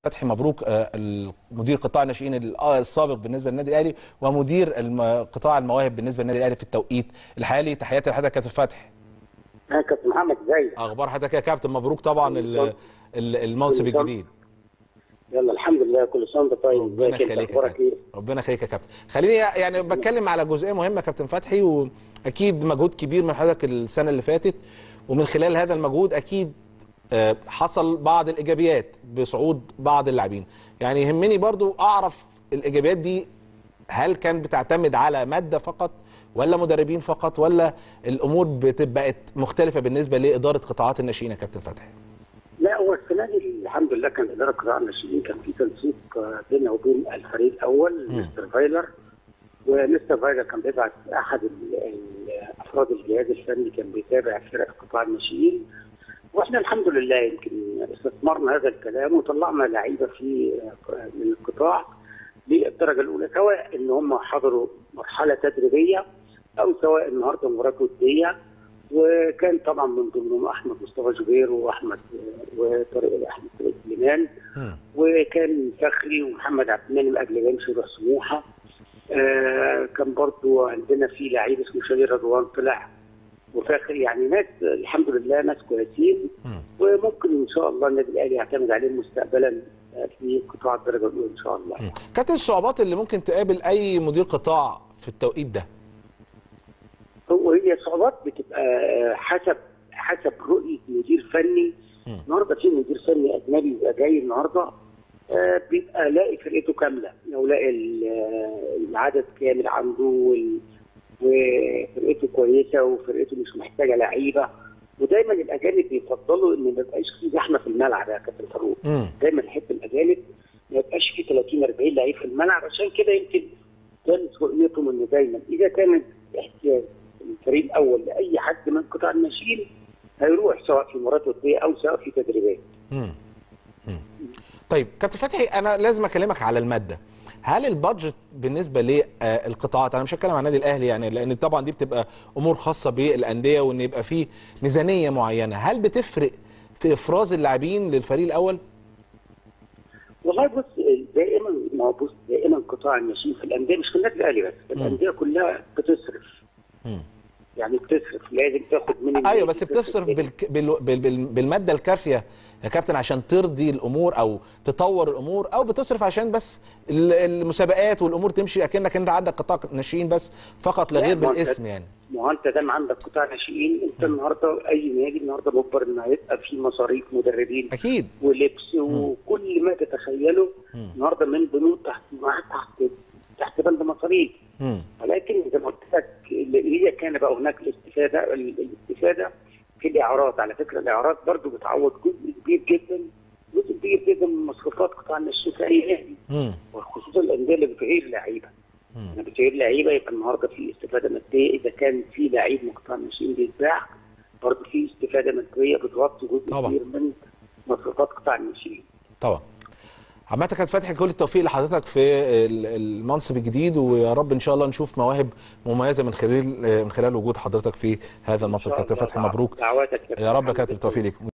فتحي مبروك آه، مدير قطاع الناشئين ال- آه، السابق بالنسبه للنادي الاهلي ومدير الم- قطاع المواهب بالنسبه للنادي الاهلي في التوقيت الحالي تحياتي لحضرتك كابتن فتحي اه كابتن محمد ازيك اخبار حضرتك يا كابتن مبروك طبعا ال- ال- المنصب الجديد يلا الحمد لله كل سنه وانت طيب ربنا ازيك انت يخليك يا اخبارك كابتن ايه ربنا يخليك يا كابتن خليني يعني بتكلم على جزئيه مهمه كابتن فتحي واكيد مجهود كبير من حضرتك السنه اللي فاتت ومن خلال هذا المجهود اكيد آه، حصل بعض الايجابيات بصعود بعض اللاعبين يعني يهمني برضو اعرف الايجابيات دي هل كان بتعتمد على ماده فقط ولا مدربين فقط ولا الامور بقت مختلفه بالنسبه لاداره قطاعات الناشئين يا كابتن فتحي لا هو السنه دي الحمد لله كان اداره قطاع الناشئين كان في تنسيق آه، بيننا وبين الفريق الاول مم. مستر فايلر ومستر فايلر كان بيبعت احد ال- ال- افراد الجهاز الفني كان بيتابع فرق قطاع الناشئين واحنا الحمد لله يمكن استثمرنا هذا الكلام وطلعنا لعيبه في آه، من القطاع للدرجه الاولى سواء ان هم حضروا مرحله تدريبيه او سواء النهارده مباراه وديه وكان طبعا من ضمنهم احمد مصطفى جبير واحمد وطارق احمد طارق سليمان وكان فخري ومحمد عبد المنعم قبل ما يمشي يروح سموحه آه كان برضو عندنا في لعيب اسمه شادي رضوان طلع وفاخر يعني ناس الحمد لله ناس كويسين مم. وممكن ان شاء الله النادي الاهلي يعتمد عليهم مستقبلا آه، في قطاع الدرجه الاولى ان شاء الله. مم. كانت الصعوبات اللي ممكن تقابل اي مدير قطاع في التوقيت ده هو هي صعوبات بتبقى حسب حسب رؤيه مدير فني مم. النهارده في مدير فني اجنبي بيبقى جاي النهارده آه، بيبقى لاقي فرقته كامله لو لاقي ال- آه، العدد كامل عنده وال- وفرقته كويسه وفرقته مش محتاجه لعيبه ودايما الاجانب بيفضلوا ان ما يبقاش في زحمه في الملعب يا كابتن فاروق مم. دايما نحب الاجانب ما يبقاش في 30 40 لعيب في الملعب عشان كده يمكن كانت رؤيتهم ان دايما اذا كانت احتياج الفريق الاول لاي حد من قطاع الناشئين هيروح سواء في مباراه وديه او سواء في تدريبات. مم. مم. طيب كابتن فتحي انا لازم اكلمك على الماده هل البادجت بالنسبه للقطاعات انا مش هتكلم عن النادي الاهلي يعني لان طبعا دي بتبقى امور خاصه بالانديه وان يبقى في ميزانيه معينه هل بتفرق في افراز اللاعبين للفريق الاول والله بص دائما ما هو بص دائما قطاع الناشئين في الانديه مش في النادي الاهلي بس في الانديه كلها بتصرف مم. يعني بتصرف لازم تاخد من النادي، ايوه بس بتصرف بالك... بال... بال... بال... بالماده الكافيه يا كابتن عشان ترضي الامور او تطور الامور او بتصرف عشان بس ال- المسابقات والامور تمشي اكنك انت عندك قطاع ناشئين بس فقط لا لا، غير ما أنت- بالاسم يعني ما هو انت دام عندك قطاع ناشئين انت النهارده اي نادي النهارده مجبر ان هيبقى في مصاريف مدربين اكيد ولبس وكل ما تتخيله مم. النهارده من بنود تحت تحت تحت بند مصاريف مم. ولكن زي ما قلت لك اللي هي كان بقى هناك الاستفاده الاستفاده في الاعارات على فكره الاعارات برضو بتعوض جزء كبير جدا جزء كبير جدا من مصروفات قطاع الناشئين في اي نادي مم. وخصوصا الانديه اللي بتغير لعيبه مم. لما بتغير لعيبه يبقى النهارده في استفاده ماديه اذا كان في لعيب من قطاع الناشئين بيتباع برضه في استفاده ماديه بتغطي جزء طبعا. كبير من مصروفات قطاع الناشئين طبعا عامة كانت فتحي كل التوفيق لحضرتك في ال- المنصب الجديد ويا رب ان شاء الله نشوف مواهب مميزة من خلال من خلال وجود حضرتك في هذا المنصب كابتن فتحي مبروك دعواتك يا رب يا كابتن بالتوفيق ليك